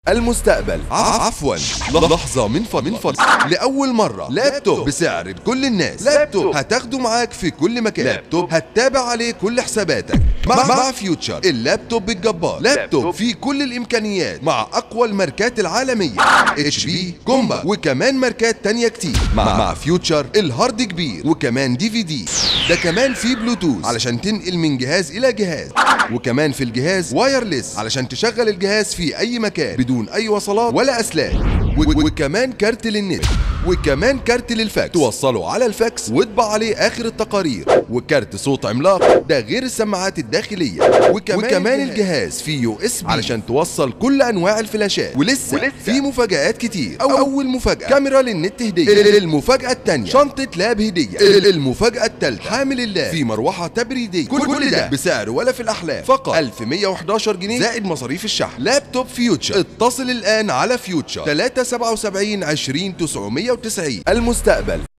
المستقبل ع- عفوا لحظة من فضلك من فضلك لأول مرة لابتوب بسعر كل الناس لابتوب هتاخده معاك في كل مكان لابتوب هتتابع عليه كل حساباتك مع, مع فيوتشر اللابتوب الجبار لابتوب فيه كل الإمكانيات مع أقوى الماركات العالمية اتش بي كومبا وكمان ماركات تانية كتير مع, مع فيوتشر الهارد كبير وكمان دي في دي ده كمان فيه بلوتوث علشان تنقل من جهاز إلى جهاز وكمان في الجهاز وايرلس علشان تشغل الجهاز في أي مكان بدون أي وصلات ولا أسلاك و- و- وكمان كارت للنت وكمان كارت للفاكس توصله على الفاكس واطبع عليه اخر التقارير وكارت صوت عملاق ده غير السماعات الداخليه وكمان, وكمان الجهاز فيه يو اس بي علشان توصل كل انواع الفلاشات ولسه, ولسه في مفاجات كتير أو اول مفاجاه كاميرا للنت هديه المفاجاه الثانيه شنطه لاب هديه المفاجاه الثالثه حامل اللاب في مروحه تبريديه كل, كل ده بسعر ولا في الاحلام فقط 1111 جنيه زائد مصاريف الشحن لابتوب فيوتشر اتصل الان على فيوتشر 377 20 990 المستقبل